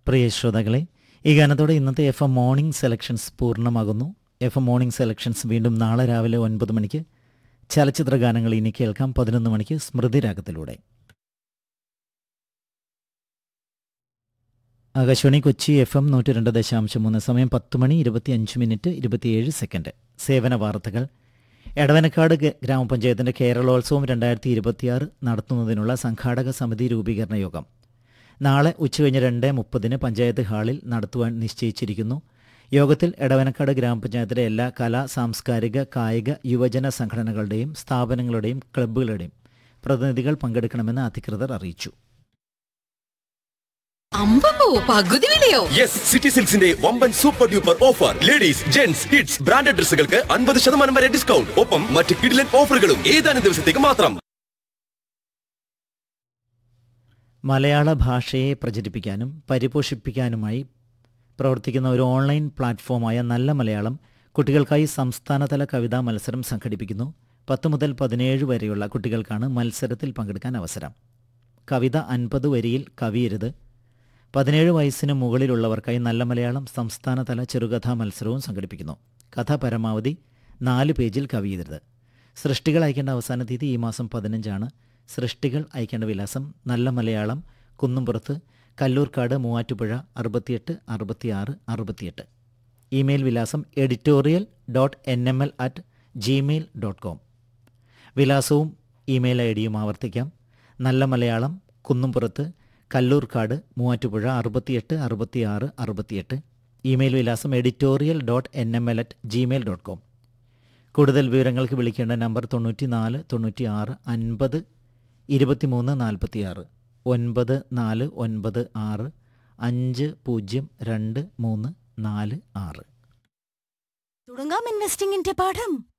പ്രിയ ശ്രോതാക്കളെ ഈ ഗാനത്തോടെ ഇന്നത്തെ എഫ് എം മോർണിംഗ് സെലക്ഷൻസ് പൂർണ്ണമാകുന്നു എഫ് എം മോർണിംഗ് സെലക്ഷൻസ് വീണ്ടും നാളെ രാവിലെ ഒൻപത് മണിക്ക് ചലച്ചിത്ര ഗാനങ്ങൾ ഇനി കേൾക്കാം പതിനൊന്ന് മണിക്ക് സ്മൃതിരാഗത്തിലൂടെ ആകാശവാണി കൊച്ചി എഫ് എം നൂറ്റി രണ്ട് ദശാംശം മൂന്ന് സമയം പത്ത് മണി ഇരുപത്തി അഞ്ച് മിനിറ്റ് ഇരുപത്തിയേഴ് സെക്കൻഡ് സേവന വാർത്തകൾ എടവനക്കാട് ഗ- ഗ്രാമപഞ്ചായത്തിന്റെ കേരളോത്സവം രണ്ടായിരത്തി ഇരുപത്തിയാറ് നടത്തുന്നതിനുള്ള സംഘാടക സമിതി രൂപീകരണ യോഗം നാളെ ഉച്ചകഴിഞ്ഞ് രണ്ട് മുപ്പതിന് പഞ്ചായത്ത് ഹാളിൽ നടത്തുവാൻ നിശ്ചയിച്ചിരിക്കുന്നു യോഗത്തിൽ എടവനക്കാട് ഗ്രാമപഞ്ചായത്തിലെ എല്ലാ കലാ സാംസ്കാരിക കായിക യുവജന സംഘടനകളുടെയും സ്ഥാപനങ്ങളുടെയും ക്ലബ്ബുകളുടെയും പ്രതിനിധികൾ പങ്കെടുക്കണമെന്ന് അധികൃതർ അറിയിച്ചു അമ്പമ്പോ പകുതി വിലയോ യെസ് സിറ്റി സിൽക്സിന്റെ വമ്പൻ super duper offer ladies gents kids branded ഡ്രസ്സുകൾക്ക് അൻപത് ശതമാനം വരെ ഡിസ്കൗണ്ട് ഒപ്പം മറ്റ് കിഡിലൻ ഓഫറുകളും ഏതാനും ദിവസത്തേക്ക് മാത്രം മലയാള ഭാഷയെ പ്രചരിപ്പിക്കാനും പരിപോഷിപ്പിക്കാനുമായി പ്രവർത്തിക്കുന്ന ഒരു ഓൺലൈൻ പ്ലാറ്റ്ഫോമായ നല്ല മലയാളം കുട്ടികൾക്കായി സംസ്ഥാനതല കവിതാ മത്സരം സംഘടിപ്പിക്കുന്നു പത്ത് മുതൽ പതിനേഴ് വരെയുള്ള കുട്ടികൾക്കാണ് മത്സരത്തിൽ പങ്കെടുക്കാൻ അവസരം കവിത അൻപത് വരിയിൽ കവിയരുത് പതിനേഴ് വയസ്സിന് മുകളിലുള്ളവർക്കായി നല്ല മലയാളം സംസ്ഥാനതല ചെറുകഥാ മത്സരവും സംഘടിപ്പിക്കുന്നു കഥ പരമാവധി നാല് പേജിൽ കവിയരുത് സൃഷ്ടികൾ അയക്കേണ്ട അവസാന തീയതി ഈ മാസം പതിനഞ്ചാണ് സൃഷ്ടികൾ അയക്കേണ്ട വിലാസം നല്ല മലയാളം കുന്നുംപുറത്ത് കല്ലൂർക്കാട് മൂവാറ്റുപുഴ അറുപത്തിയെട്ട് അറുപത്തിയാറ് അറുപത്തിയെട്ട് ഇമെയിൽ വിലാസം editorial dot N M L at Gmail dot com വിലാസവും ഇമെയിൽ ഐ ഡിയും ആവർത്തിക്കാം നല്ല മലയാളം കുന്നുംപുറത്ത് കല്ലൂർക്കാട് മൂവാറ്റുപുഴ അറുപത്തിയെട്ട് അറുപത്തിയാറ് അറുപത്തിയെട്ട് ഇമെയിൽ വിലാസം editorial dot N M L at Gmail dot com കൂടുതൽ വിവരങ്ങൾക്ക് വിളിക്കേണ്ട നമ്പർ തൊണ്ണൂറ്റി നാല് തൊണ്ണൂറ്റി ആറ് അൻപത് ഇരുപത്തിമൂന്ന് നാൽപ്പത്തിയാറ് ഒൻപത് നാല് ഒൻപത് ആറ് അഞ്ച് പൂജ്യം രണ്ട് മൂന്ന് നാല് ആറ് തുടങ്ങാം ഇൻവെസ്റ്റിംഗിന്റെ പാഠം